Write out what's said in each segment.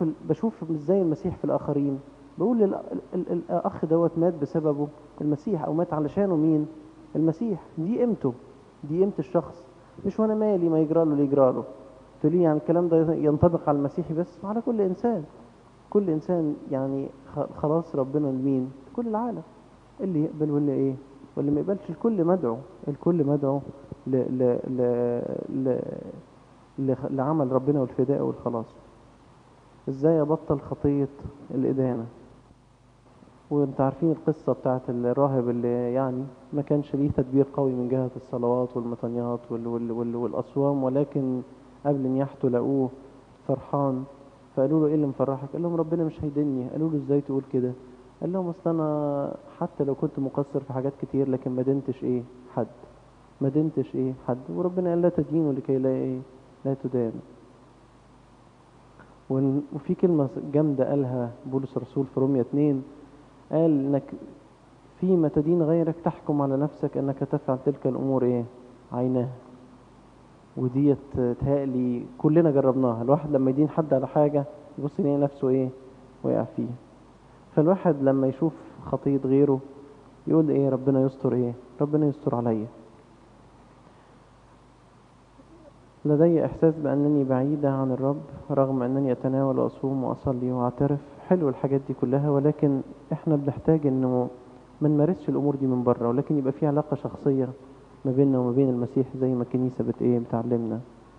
بشوف ال... بشوف ازاي المسيح في الاخرين بقول ال... ال... الاخ دوت مات بسببه المسيح او مات علشانه مين المسيح دي قيمته دي قيمه الشخص مش وانا مالي ما يجرى له اللي يجرى له تقول لي يعني الكلام ده ينطبق على المسيحي بس على كل انسان كل انسان يعني خلاص ربنا لمين كل العالم اللي يقبل واللي ايه واللي ما يقبلش الكل مدعو الكل مدعو ل... ل... ل... ل... لعمل ربنا والفداء والخلاص ازاي ابطل خطية الادانة وانت عارفين القصة بتاعت الراهب اللي يعني ما كانش ليه تدبير قوي من جهة الصلوات والمطنيات وال... وال... وال... والاصوام ولكن قبل نياحته لقوه فرحان فقالوا له ايه اللي مفرحك قال لهم ربنا مش هيدني قالوا له ازاي تقول كده قال لهم اصل انا حتى لو كنت مقصر في حاجات كتير لكن ما دنتش ايه حد ما دنتش ايه حد وربنا قال لا تدينوا لكي لا ايه لا تدان وفي كلمة جامدة قالها بولس الرسول في رومية 2 قال انك فيما تدين غيرك تحكم على نفسك انك تفعل تلك الامور ايه عيناها وديت تهيألي كلنا جربناها الواحد لما يدين حد على حاجة يبص يلاقي نفسه ايه وقع فيها فالواحد لما يشوف خطية غيره يقول ايه ربنا يستر ايه ربنا يستر عليا لدي احساس بانني بعيدة عن الرب رغم انني اتناول واصوم واصلي واعترف حلو الحاجات دي كلها ولكن احنا بنحتاج انه ما نمارسش الامور دي من بره ولكن يبقى في علاقة شخصية ما بيننا وما بين المسيح زي ما الكنيسة بت ايه بتعلمنا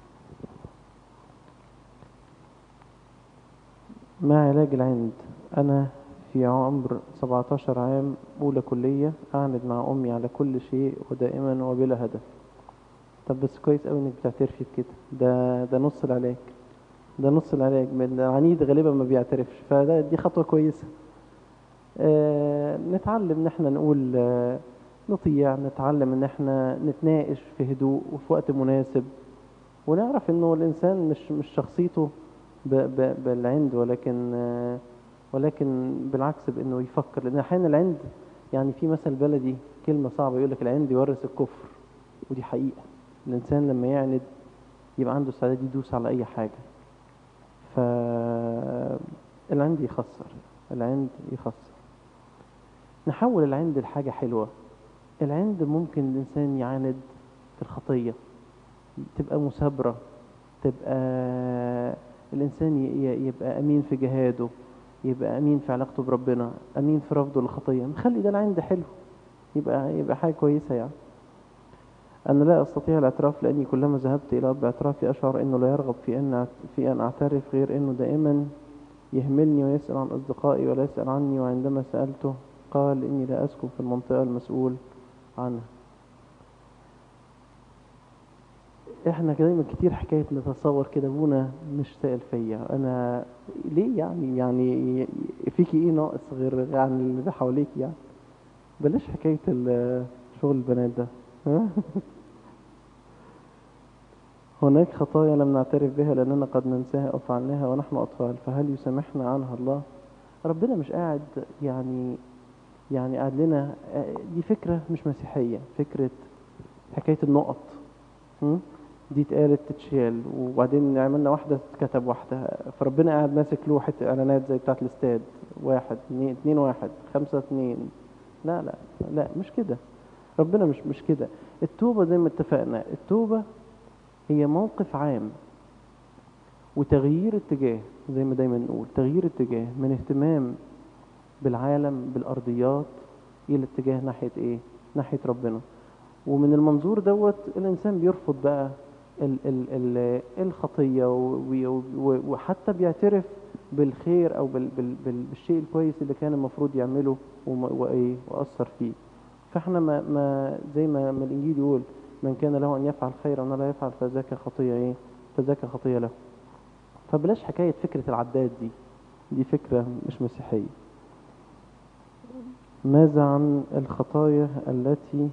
ما علاج العند انا في عمر 17 عام أولى كلية أعند مع أمي على كل شيء ودائما وبلا هدف طب بس كويس أوي إنك بتعترفي بكده ده ده نص العلاج ده نص العلاج من العنيد غالبا ما بيعترفش فده دي خطوة كويسة آه نتعلم إن احنا نقول آه نطيع نتعلم إن احنا نتناقش في هدوء وفي وقت مناسب ونعرف إنه الإنسان مش مش شخصيته ب ب بالعند ولكن آه ولكن بالعكس بانه يفكر لان احيانا العند يعني في مثل بلدي كلمه صعبه يقول لك العند يورث الكفر ودي حقيقه الانسان لما يعند يبقى عنده استعداد يدوس على اي حاجه ف العند يخسر العند يخسر نحول العند لحاجه حلوه العند ممكن الانسان يعاند في الخطيه تبقى مثابره تبقى الانسان يبقى امين في جهاده يبقى امين في علاقته بربنا امين في رفضه للخطيه نخلي ده العند حلو يبقى يبقى حاجه كويسه يعني انا لا استطيع الاعتراف لاني كلما ذهبت الى اب اعترافي اشعر انه لا يرغب في ان في ان اعترف غير انه دائما يهملني ويسال عن اصدقائي ولا يسال عني وعندما سالته قال اني لا اسكن في المنطقه المسؤول عنها احنا دايما كتير حكايه نتصور كده ابونا مش سائل فيا انا ليه يعني يعني فيكي ايه ناقص غير عن اللي حواليك يعني بلاش حكايه شغل البنات ده ها هناك خطايا لم نعترف بها لأننا قد ننساها أو فعلناها ونحن أطفال فهل يسامحنا عنها الله ربنا مش قاعد يعني يعني قاعد لنا دي فكرة مش مسيحية فكرة حكاية النقط دي اتقالت تتشال وبعدين عملنا واحدة كتب واحدة فربنا قاعد ماسك لوحة إعلانات زي بتاعة الاستاد واحد اتنين, اتنين واحد خمسة اتنين لا لا لا مش كده ربنا مش مش كده التوبة زي ما اتفقنا التوبة هي موقف عام وتغيير اتجاه زي ما دايما نقول تغيير اتجاه من اهتمام بالعالم بالأرضيات إلى اتجاه ناحية إيه؟ ناحية ربنا ومن المنظور دوت الإنسان بيرفض بقى ال ال ال الخطية وحتى بيعترف بالخير أو بال بال بال بالشيء الكويس اللي كان المفروض يعمله وإيه وأثر فيه فاحنا ما, ما زي ما, ما الإنجيل يقول من كان له أن يفعل خيرا ولا يفعل فذاك خطية إيه فذاك خطية له فبلاش حكاية فكرة العداد دي دي فكرة مش مسيحية ماذا عن الخطايا التي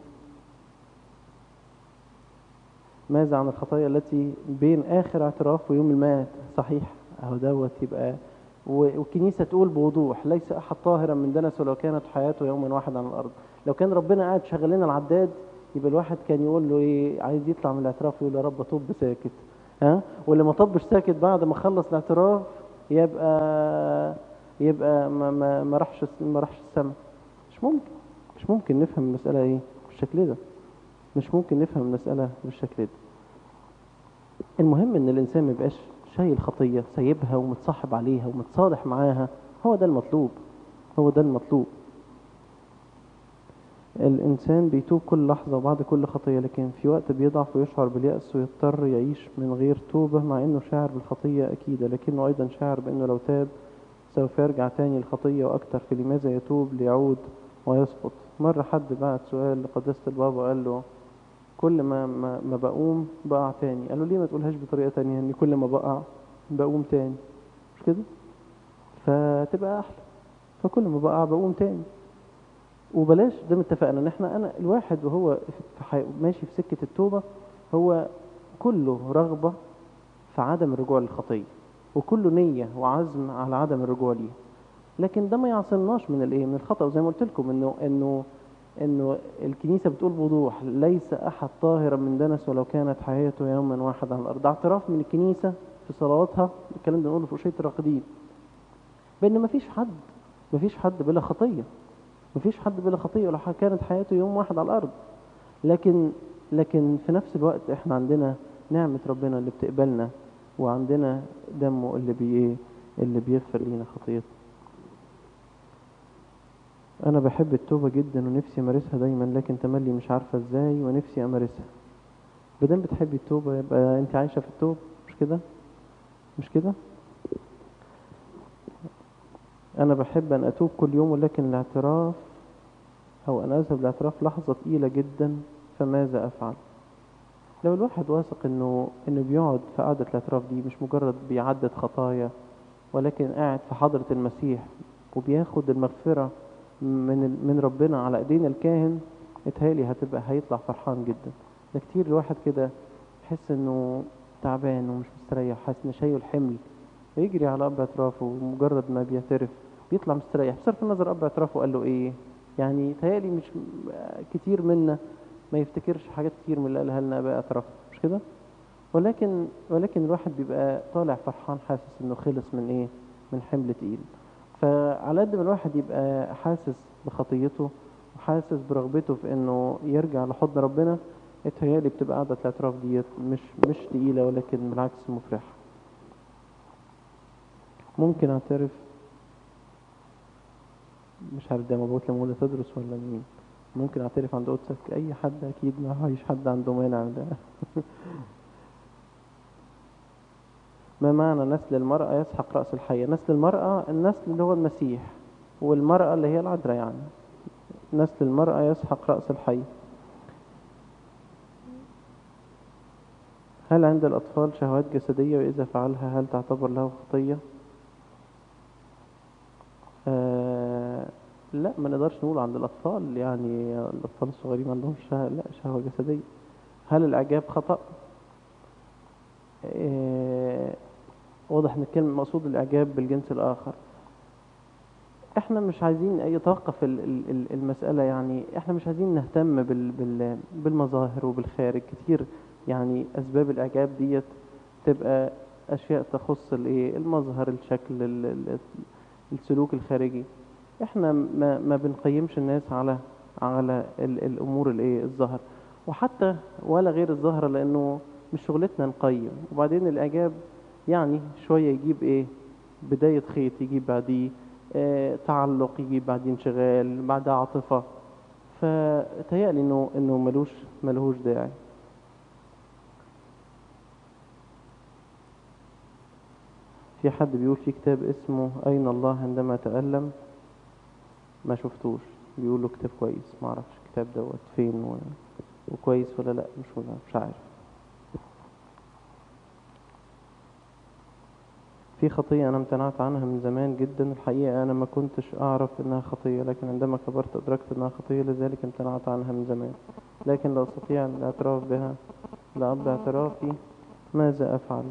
ماذا عن الخطايا التي بين آخر اعتراف ويوم المات صحيح أهو دوت يبقى والكنيسة تقول بوضوح ليس أحد طاهرا من دنس ولو كانت حياته يوما واحد على الأرض لو كان ربنا قاعد شغل لنا العداد يبقى الواحد كان يقول له ايه عايز يطلع من الاعتراف يقول يا رب طب ساكت ها واللي ما طبش ساكت بعد ما خلص الاعتراف يبقى يبقى ما ما ما راحش ما راحش السما مش ممكن مش ممكن نفهم المسألة ايه بالشكل ده مش ممكن نفهم المسألة بالشكل ده المهم ان الانسان ما يبقاش شايل خطية سايبها ومتصاحب عليها ومتصالح معاها هو ده المطلوب هو ده المطلوب الإنسان بيتوب كل لحظة وبعد كل خطية لكن في وقت بيضعف ويشعر باليأس ويضطر يعيش من غير توبة مع إنه شاعر بالخطية أكيدة لكنه أيضا شاعر بإنه لو تاب سوف يرجع تاني الخطية وأكتر في لماذا يتوب ليعود ويسقط مرة حد بعت سؤال لقداسة البابا قال له كل ما ما, ما بقوم بقع تاني قال له ليه ما تقولهاش بطريقة تانية إني كل ما بقع بقوم تاني مش كده فتبقى أحلى فكل ما بقع بقوم تاني وبلاش ده اتفقنا ان احنا انا الواحد وهو في حي... ماشي في سكه التوبه هو كله رغبه في عدم الرجوع للخطيه وكله نيه وعزم على عدم الرجوع ليه لكن ده ما يعصمناش من الايه من الخطا وزي ما قلت لكم انه انه انه الكنيسه بتقول بوضوح ليس احد طاهرا من دنس ولو كانت حياته يوما واحد على الارض اعتراف من الكنيسه في صلواتها الكلام ده نقوله في اشيه الراقدين بان ما فيش حد ما فيش حد بلا خطيه مفيش حد بلا خطية ولو كانت حياته يوم واحد على الأرض لكن لكن في نفس الوقت احنا عندنا نعمة ربنا اللي بتقبلنا وعندنا دمه اللي بي ايه اللي بيغفر لينا خطيتنا أنا بحب التوبة جدا ونفسي أمارسها دايما لكن تملي مش عارفة ازاي ونفسي أمارسها بدل بتحبي التوبة يبقى أنت عايشة في التوبة مش كده مش كده أنا بحب أن أتوب كل يوم ولكن الاعتراف أو أن أذهب لاعتراف لحظة تقيلة جدا فماذا أفعل لو الواحد واثق إنه إنه بيقعد في قعدة الاعتراف دي مش مجرد بيعدد خطايا ولكن قاعد في حضرة المسيح وبياخد المغفرة من من ربنا على ايدين الكاهن اتهالي هتبقى هيطلع فرحان جدا ده كتير الواحد كده يحس انه تعبان ومش مستريح حاسس انه شايل حمل يجري على اب اعترافه ومجرد ما بيعترف بيطلع مستريح بصرف النظر اب اعترافه قال له ايه يعني تهيألي مش كتير منا ما يفتكرش حاجات كتير من اللي قالها لنا اباء اعتراف مش كده ولكن ولكن الواحد بيبقى طالع فرحان حاسس انه خلص من ايه من حمل تقيل فعلى قد ما الواحد يبقى حاسس بخطيته وحاسس برغبته في انه يرجع لحضن ربنا اتهيألي بتبقى قعدة الاعتراف ديت مش مش تقيلة ولكن بالعكس مفرحة ممكن اعترف مش عارف ده مبعوث لمولى تدرس ولا مين ممكن اعترف عند قدسك اي حد اكيد ما فيش حد عنده مانع ده ما معنى نسل المرأة يسحق رأس الحية نسل المرأة النسل اللي هو المسيح والمرأة اللي هي العذراء يعني نسل المرأة يسحق رأس الحي هل عند الأطفال شهوات جسدية وإذا فعلها هل تعتبر له خطية آه لا ما نقدرش نقول عند الأطفال يعني الأطفال الصغيرين ما عندهمش شهوة لا شهوة جسدية هل الإعجاب خطأ آه واضح ان الكلمة مقصود الإعجاب بالجنس الآخر احنا مش عايزين يتوقف المسألة يعني احنا مش عايزين نهتم بال بال بالمظاهر وبالخارج كتير يعني أسباب الإعجاب ديت تبقى أشياء تخص الايه المظهر الشكل السلوك الخارجي احنا ما, ما بنقيمش الناس على على الأمور الايه الظاهر وحتى ولا غير الظاهرة لأنه مش شغلتنا نقيم وبعدين الإعجاب يعني شوية يجيب ايه بداية خيط يجيب بعديه اه تعلق يجيب بعديه انشغال بعدها عاطفة فتهيألي انه انه ملوش ملهوش داعي في حد بيقول في كتاب اسمه أين الله عندما تألم ما شفتوش بيقولوا كتاب كويس ما اعرفش الكتاب دوت فين و... وكويس ولا لا مش ولا مش عارف في خطية أنا امتنعت عنها من زمان جدا الحقيقة أنا ما كنتش أعرف إنها خطية لكن عندما كبرت أدركت إنها خطية لذلك امتنعت عنها من زمان لكن لا أستطيع الاعتراف بها لأب اعترافي ماذا أفعل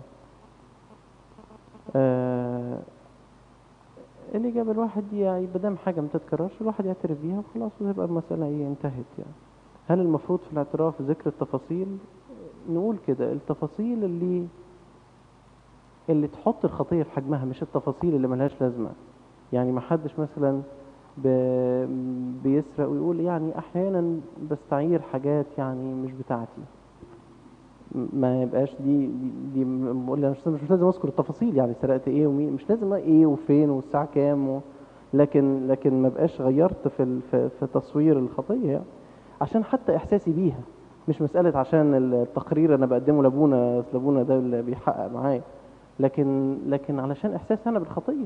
آه الإجابة الواحد يعني بدام حاجة ما تتكررش الواحد يعترف بيها وخلاص وتبقى المسألة إيه انتهت يعني هل المفروض في الاعتراف ذكر التفاصيل نقول كده التفاصيل اللي اللي تحط الخطية في حجمها مش التفاصيل اللي ملهاش لازمة يعني ما حدش مثلا ب... بيسرق ويقول يعني احيانا بستعير حاجات يعني مش بتاعتي م- ما يبقاش دي دي, دي م- بقول أنا مش مش لازم اذكر التفاصيل يعني سرقت ايه ومين مش لازم ايه وفين والساعه كام و... لكن لكن ما بقاش غيرت في ال... في, في تصوير الخطيه يعني عشان حتى احساسي بيها مش مساله عشان التقرير انا بقدمه لابونا أصل ابونا ده اللي بيحقق معايا لكن لكن علشان احساسي انا بالخطيه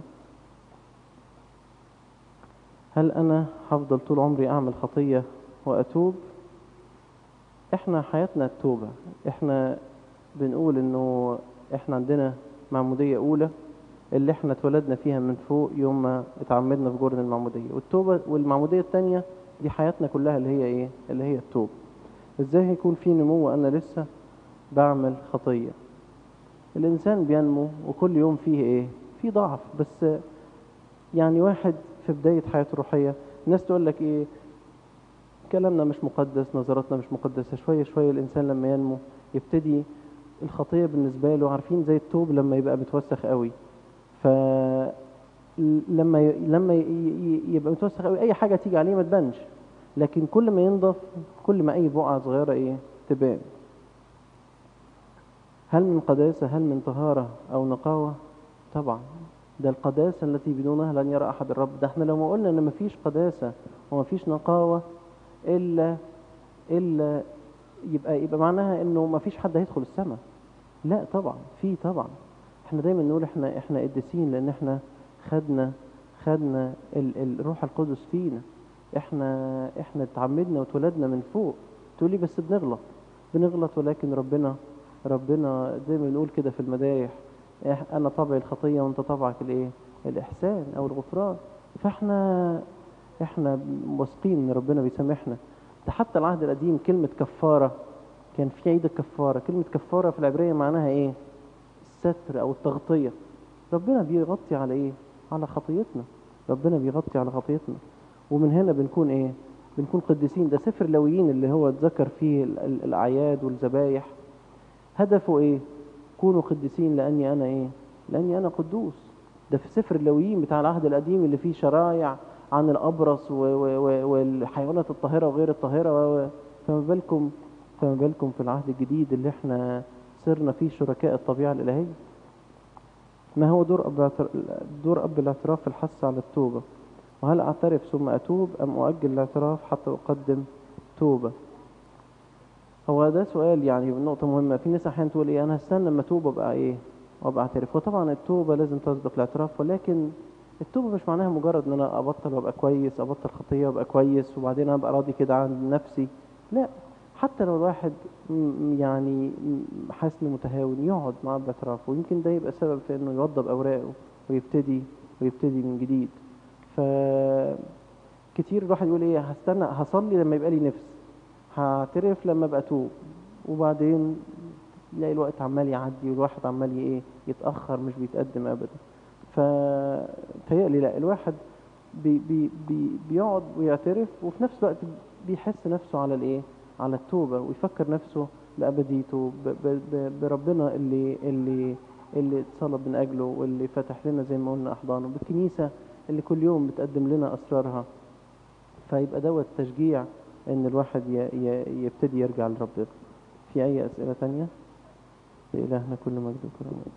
هل انا هفضل طول عمري اعمل خطيه واتوب احنا حياتنا التوبه احنا بنقول انه احنا عندنا معموديه اولى اللي احنا اتولدنا فيها من فوق يوم ما اتعمدنا في جرن المعموديه والتوبه والمعموديه الثانيه دي حياتنا كلها اللي هي ايه اللي هي التوبه ازاي هيكون في نمو وانا لسه بعمل خطيه الانسان بينمو وكل يوم فيه ايه فيه ضعف بس يعني واحد في بداية حياته الروحية الناس تقول لك ايه كلامنا مش مقدس نظراتنا مش مقدسة شوية شوية الإنسان لما ينمو يبتدي الخطية بالنسبة له عارفين زي التوب لما يبقى متوسخ قوي ف لما ي... لما ي... ي- يبقى متوسخ قوي أي حاجة تيجي عليه ما تبانش لكن كل ما ينضف كل ما أي بقعة صغيرة ايه تبان هل من قداسة هل من طهارة أو نقاوة طبعا ده القداسة التي بدونها لن يرى أحد الرب ده احنا لو ما قلنا إن مفيش قداسة ومفيش نقاوة إلا إلا يبقى يبقى معناها إنه مفيش حد هيدخل السماء لا طبعا في طبعا احنا دايما نقول احنا احنا قديسين لأن احنا خدنا خدنا ال- الروح القدس فينا احنا احنا اتعمدنا واتولدنا من فوق تقولي بس بنغلط بنغلط ولكن ربنا ربنا زي ما بنقول كده في المدايح إح- انا طبعي الخطيه وانت طبعك الايه الاحسان او الغفران فاحنا احنا واثقين ان ربنا بيسامحنا ده حتى العهد القديم كلمه كفاره كان في عيد الكفاره كلمه كفاره في العبريه معناها ايه الستر او التغطيه ربنا بيغطي على ايه على خطيتنا ربنا بيغطي على خطيتنا ومن هنا بنكون ايه بنكون قديسين ده سفر لويين اللي هو اتذكر فيه ال- ال- الاعياد والذبايح هدفه ايه كونوا قديسين لاني انا ايه لاني انا قدوس ده في سفر اللويين بتاع العهد القديم اللي فيه شرايع عن الابرص و- و- و- والحيوانات الطاهره وغير الطاهره و- و- فما بالكم فما بالكم في العهد الجديد اللي احنا صرنا فيه شركاء الطبيعه الالهيه ما هو دور اب الاعتر- دور اب الاعتراف في الحث على التوبه وهل اعترف ثم اتوب ام اؤجل الاعتراف حتى اقدم توبه هو ده سؤال يعني نقطة مهمة في ناس أحيانا تقول إيه أنا هستنى لما أتوب أبقى إيه وأبقى أعترف وطبعا التوبة لازم تسبق الاعتراف ولكن التوبة مش معناها مجرد إن أنا أبطل وأبقى كويس أبطل خطية وأبقى كويس وبعدين أبقى راضي كده عن نفسي لا حتى لو الواحد م- يعني م- حاسس إنه متهاون يقعد مع باعتراف ويمكن ده يبقى سبب في إنه يوضب أوراقه ويبتدي ويبتدي من جديد ف كتير الواحد يقول إيه هستنى هصلي لما يبقى لي نفس هعترف لما ابقى اتوب وبعدين تلاقي الوقت عمال يعدي والواحد عمال ي- ايه يتاخر مش بيتقدم ابدا فتهيألي لا الواحد بي بي بي بيقعد ويعترف وفي نفس الوقت بيحس نفسه على الايه على التوبه ويفكر نفسه بابديته ب- ب- ب- بربنا اللي اللي اللي اتصلب من اجله واللي فتح لنا زي ما قلنا احضانه بالكنيسه اللي كل يوم بتقدم لنا اسرارها فيبقى دوت تشجيع ان الواحد ي- ي- يبتدي يرجع لربنا في اي اسئله تانية لإلهنا كل مجد وكرامه